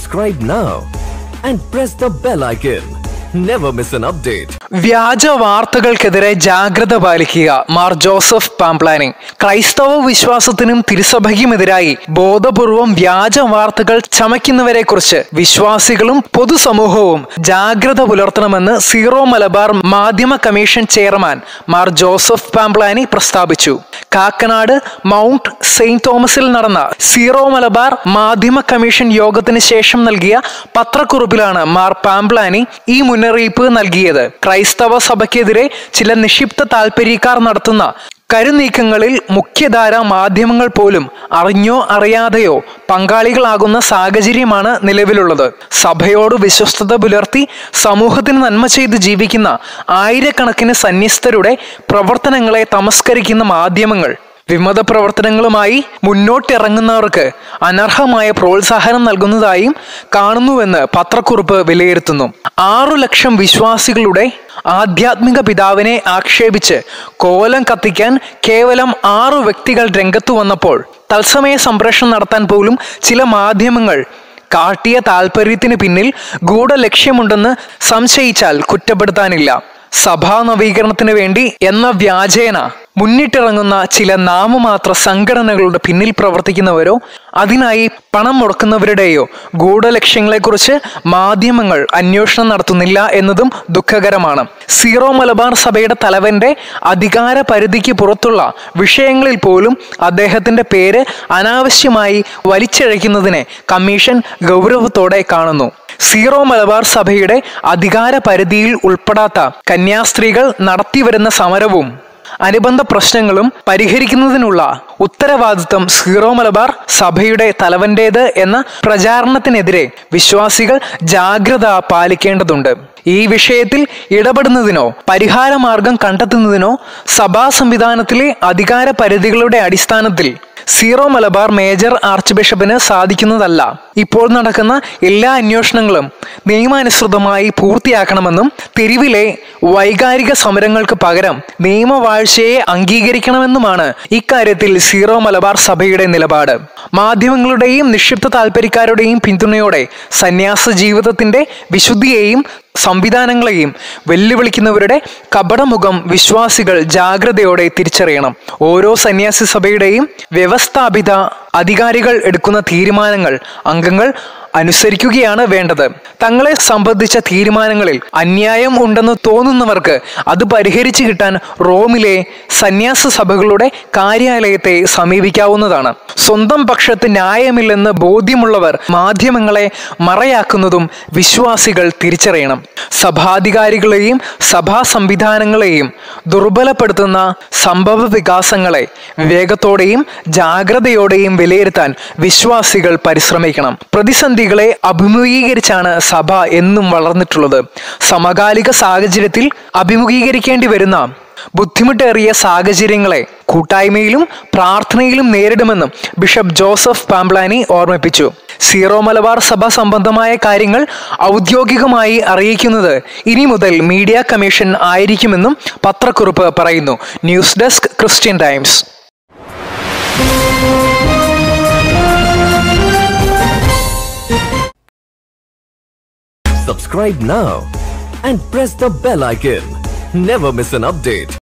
Subscribe now and press the bell icon. Never miss an update. വ്യാജ വാർത്തകൾക്കെതിരെ ജാഗ്രത പാലിക്കുക Mar Joseph Pamplany ക്രൈസ്തവ വിശ്വാസത്തിനും തിരുസഭയ്ക്കുമെതിരായി ബോധപൂർവം വ്യാജ വാർത്തകൾ ചമയ്ക്കുന്നവരെ കുറിച്ച് വിശ്വാസികളും പൊതുസമൂഹവും ജാഗ്രത പുലർത്തണമെന്ന് സീറോ മലബാർ മാധ്യമ commission chairman Mar Joseph Pamplany പ്രസ്താവിച്ചു കാക്കനാട് മൗണ്ട് സെയിന്റ് തോമസിൽ നടന്ന സീറോ മലബാർ മാധ്യമ കമ്മീഷൻ യോഗത്തിന് ശേഷം നൽകിയ പത്രക്കുറിപ്പിലാണ് മാർ പാംപ്ലാനി ഈ മുന്നറിയിപ്പ് നൽകിയത് ക്രൈസ്തവ സഭയ്ക്കെതിരെ ചില നിക്ഷിപ്ത താൽപര്യക്കാർ നടത്തുന്ന കരുനീക്കങ്ങളിൽ മുഖ്യധാര മാധ്യമങ്ങൾ പോലും അറിഞ്ഞോ അറിയാതെയോ പങ്കാളികളാകുന്ന സാഹചര്യമാണ് നിലവിലുള്ളത് സഭയോട് വിശ്വസ്തത പുലർത്തി സമൂഹത്തിന് നന്മ ചെയ്ത് ജീവിക്കുന്ന ആയിരക്കണക്കിന് സന്യസ്തരുടെ പ്രവർത്തനങ്ങളെ തമസ്കരിക്കുന്ന മാധ്യമങ്ങൾ വിമത പ്രവർത്തനങ്ങളുമായി മുന്നോട്ടിറങ്ങുന്നവർക്ക് അനർഹമായ പ്രോത്സാഹനം നൽകുന്നതായും കാണുന്നുവെന്ന് പത്രക്കുറിപ്പ് വിലയിരുത്തുന്നു ആറു ലക്ഷം വിശ്വാസികളുടെ ആധ്യാത്മിക പിതാവിനെ ആക്ഷേപിച്ച് കോലം കത്തിക്കാൻ കേവലം ആറു വ്യക്തികൾ രംഗത്തു വന്നപ്പോൾ തത്സമയ സംപ്രേഷണം നടത്താൻ പോലും ചില മാധ്യമങ്ങൾ കാട്ടിയ താല്പര്യത്തിന് പിന്നിൽ ഗൂഢലക്ഷ്യമുണ്ടെന്ന് സംശയിച്ചാൽ കുറ്റപ്പെടുത്താനില്ല സഭാ നവീകരണത്തിന് വേണ്ടി എന്ന വ്യാജേന മുന്നിട്ടിറങ്ങുന്ന ചില നാമമാത്ര സംഘടനകളുടെ പിന്നിൽ പ്രവർത്തിക്കുന്നവരോ അതിനായി പണം മുടക്കുന്നവരുടെയോ ഗൂഢലക്ഷ്യങ്ങളെക്കുറിച്ച് മാധ്യമങ്ങൾ അന്വേഷണം നടത്തുന്നില്ല എന്നതും ദുഃഖകരമാണ് സീറോ മലബാർ സഭയുടെ തലവന്റെ അധികാര പരിധിക്ക് പുറത്തുള്ള വിഷയങ്ങളിൽ പോലും അദ്ദേഹത്തിന്റെ പേര് അനാവശ്യമായി വലിച്ചിഴയ്ക്കുന്നതിനെ കമ്മീഷൻ ഗൗരവത്തോടെ കാണുന്നു സീറോ മലബാർ സഭയുടെ അധികാര പരിധിയിൽ ഉൾപ്പെടാത്ത കന്യാസ്ത്രീകൾ നടത്തിവരുന്ന സമരവും അനുബന്ധ പ്രശ്നങ്ങളും പരിഹരിക്കുന്നതിനുള്ള ഉത്തരവാദിത്വം സീറോ മലബാർ സഭയുടെ തലവന്റേത് എന്ന പ്രചാരണത്തിനെതിരെ വിശ്വാസികൾ ജാഗ്രത പാലിക്കേണ്ടതുണ്ട് ഈ വിഷയത്തിൽ ഇടപെടുന്നതിനോ പരിഹാരമാർഗം കണ്ടെത്തുന്നതിനോ സഭാ സംവിധാനത്തിലെ അധികാര പരിധികളുടെ അടിസ്ഥാനത്തിൽ സീറോ മലബാർ മേജർ ആർച്ച് ബിഷപ്പിന് സാധിക്കുന്നതല്ല ഇപ്പോൾ നടക്കുന്ന എല്ലാ അന്വേഷണങ്ങളും നിയമാനുസൃതമായി പൂർത്തിയാക്കണമെന്നും തെരുവിലെ വൈകാരിക സമരങ്ങൾക്ക് പകരം നിയമവാഴ്ചയെ അംഗീകരിക്കണമെന്നുമാണ് ഇക്കാര്യത്തിൽ സീറോ മലബാർ സഭയുടെ നിലപാട് മാധ്യമങ്ങളുടെയും നിക്ഷിപ്ത താൽപ്പര്യക്കാരുടെയും പിന്തുണയോടെ സന്യാസ ജീവിതത്തിന്റെ വിശുദ്ധിയെയും സംവിധാനങ്ങളെയും വെല്ലുവിളിക്കുന്നവരുടെ കപടമുഖം വിശ്വാസികൾ ജാഗ്രതയോടെ തിരിച്ചറിയണം ഓരോ സന്യാസി സഭയുടെയും വ്യവസ്ഥാപിത അധികാരികൾ എടുക്കുന്ന തീരുമാനങ്ങൾ അംഗങ്ങൾ അനുസരിക്കുകയാണ് വേണ്ടത് തങ്ങളെ സംബന്ധിച്ച തീരുമാനങ്ങളിൽ അന്യായം ഉണ്ടെന്ന് തോന്നുന്നവർക്ക് അത് പരിഹരിച്ചു കിട്ടാൻ റോമിലെ സന്യാസ സഭകളുടെ കാര്യാലയത്തെ സമീപിക്കാവുന്നതാണ് സ്വന്തം പക്ഷത്ത് ന്യായമില്ലെന്ന് ബോധ്യമുള്ളവർ മാധ്യമങ്ങളെ മറയാക്കുന്നതും വിശ്വാസികൾ തിരിച്ചറിയണം സഭാധികാരികളെയും സഭാ സംവിധാനങ്ങളെയും ദുർബലപ്പെടുത്തുന്ന സംഭവ വികാസങ്ങളെ വിവേകത്തോടെയും ജാഗ്രതയോടെയും വിലയിരുത്താൻ വിശ്വാസികൾ പരിശ്രമിക്കണം പ്രതിസന്ധികളെ അഭിമുഖീകരിച്ചാണ് സഭ എന്നും വളർന്നിട്ടുള്ളത് സമകാലിക സാഹചര്യത്തിൽ അഭിമുഖീകരിക്കേണ്ടി വരുന്ന ബുദ്ധിമുട്ടേറിയ സാഹചര്യങ്ങളെ കൂട്ടായ്മയിലും പ്രാർത്ഥനയിലും നേരിടുമെന്നും ബിഷപ്പ് ജോസഫ് പാംപ്ലാനി ഓർമ്മിപ്പിച്ചു സീറോ മലബാർ സഭ സംബന്ധമായ കാര്യങ്ങൾ ഔദ്യോഗികമായി അറിയിക്കുന്നത് ഇനി മുതൽ മീഡിയ കമ്മീഷൻ ആയിരിക്കുമെന്നും പത്രക്കുറിപ്പ് പറയുന്നു news desk Christian Times Subscribe now and press the bell icon. Never miss an update.